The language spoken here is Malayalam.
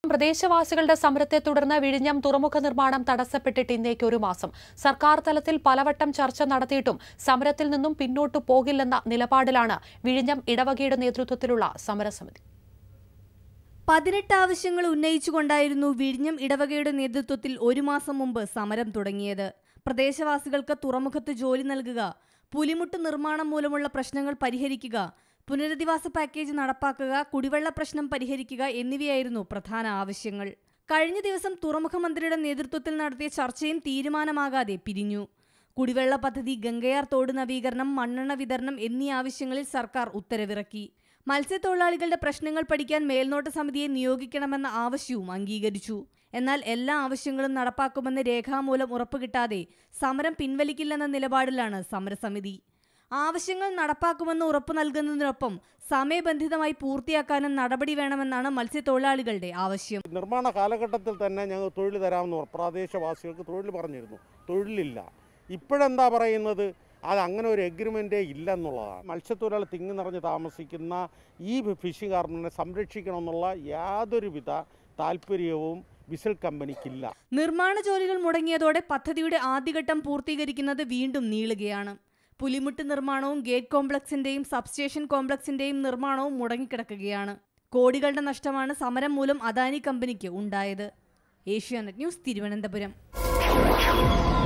പ്രദേശവാസികളുടെ സമരത്തെ തുടർന്ന് വിഴിഞ്ഞം തുറമുഖ നിർമ്മാണം തടസ്സപ്പെട്ടിട്ട് ഇന്നേക്ക് ഒരു മാസം സർക്കാർ തലത്തിൽ പലവട്ടം ചർച്ച നടത്തിയിട്ടും സമരത്തിൽ നിന്നും പിന്നോട്ടു പോകില്ലെന്ന നിലപാടിലാണ് വിഴിഞ്ഞം ഇടവകയുടെ നേതൃത്വത്തിലുള്ള സമരസമിതി പതിനെട്ട് ആവശ്യങ്ങൾ ഉന്നയിച്ചുകൊണ്ടായിരുന്നു വിഴിഞ്ഞം ഇടവകയുടെ നേതൃത്വത്തിൽ ഒരു മാസം മുമ്പ് സമരം തുടങ്ങിയത് പ്രദേശവാസികൾക്ക് തുറമുഖത്ത് ജോലി നൽകുക പുലിമുട്ട് നിർമ്മാണം മൂലമുള്ള പ്രശ്നങ്ങൾ പരിഹരിക്കുക പുനരധിവാസ പാക്കേജ് നടപ്പാക്കുക കുടിവെള്ള പ്രശ്നം പരിഹരിക്കുക എന്നിവയായിരുന്നു പ്രധാന ആവശ്യങ്ങൾ കഴിഞ്ഞ ദിവസം തുറമുഖ മന്ത്രിയുടെ നേതൃത്വത്തിൽ നടത്തിയ ചർച്ചയും തീരുമാനമാകാതെ പിരിഞ്ഞു കുടിവെള്ള പദ്ധതി ഗംഗയാർ തോട് നവീകരണം മണ്ണെണ്ണ വിതരണം എന്നീ ആവശ്യങ്ങളിൽ സർക്കാർ ഉത്തരവിറക്കി മത്സ്യത്തൊഴിലാളികളുടെ പ്രശ്നങ്ങൾ പഠിക്കാൻ മേൽനോട്ട സമിതിയെ നിയോഗിക്കണമെന്ന ആവശ്യവും അംഗീകരിച്ചു എന്നാൽ എല്ലാ ആവശ്യങ്ങളും നടപ്പാക്കുമെന്ന് രേഖാമൂലം ഉറപ്പുകിട്ടാതെ സമരം പിൻവലിക്കില്ലെന്ന നിലപാടിലാണ് സമരസമിതി ആവശ്യങ്ങൾ നടപ്പാക്കുമെന്ന് ഉറപ്പു നൽകുന്നതിനൊപ്പം സമയബന്ധിതമായി പൂർത്തിയാക്കാനും നടപടി വേണമെന്നാണ് മത്സ്യത്തൊഴിലാളികളുടെ ആവശ്യം നിർമ്മാണ കാലഘട്ടത്തിൽ തന്നെ ഞങ്ങൾ തൊഴിൽ തരാമെന്ന് പറ- പ്രദേശവാസികൾക്ക് തൊഴിൽ പറഞ്ഞിരുന്നു തൊഴിലില്ല ഇപ്പോഴെന്താ പറയുന്നത് അത് അങ്ങനെ ഒരു എഗ്രിമെൻറ്റേ ഇല്ല എന്നുള്ളതാണ് മത്സ്യത്തൊഴിലാളി തിങ്ങി നിറഞ്ഞ് താമസിക്കുന്ന ഈ ഫിഷിംഗ് ഹാർബറിനെ സംരക്ഷിക്കണമെന്നുള്ള യാതൊരുവിധ താല്പര്യവും വിസിൽ കമ്പനിക്കില്ല നിർമ്മാണ ജോലികൾ മുടങ്ങിയതോടെ പദ്ധതിയുടെ ആദ്യഘട്ടം പൂർത്തീകരിക്കുന്നത് വീണ്ടും നീളുകയാണ് പുലിമുട്ട് നിർമ്മാണവും ഗേറ്റ് കോംപ്ലക്സിന്റെയും സബ്സ്റ്റേഷൻ കോംപ്ലക്സിന്റെയും നിർമ്മാണവും മുടങ്ങിക്കിടക്കുകയാണ് കോടികളുടെ നഷ്ടമാണ് സമരം മൂലം അദാനി കമ്പനിക്ക് ഉണ്ടായത് ഏഷ്യാനെറ്റ് ന്യൂസ് തിരുവനന്തപുരം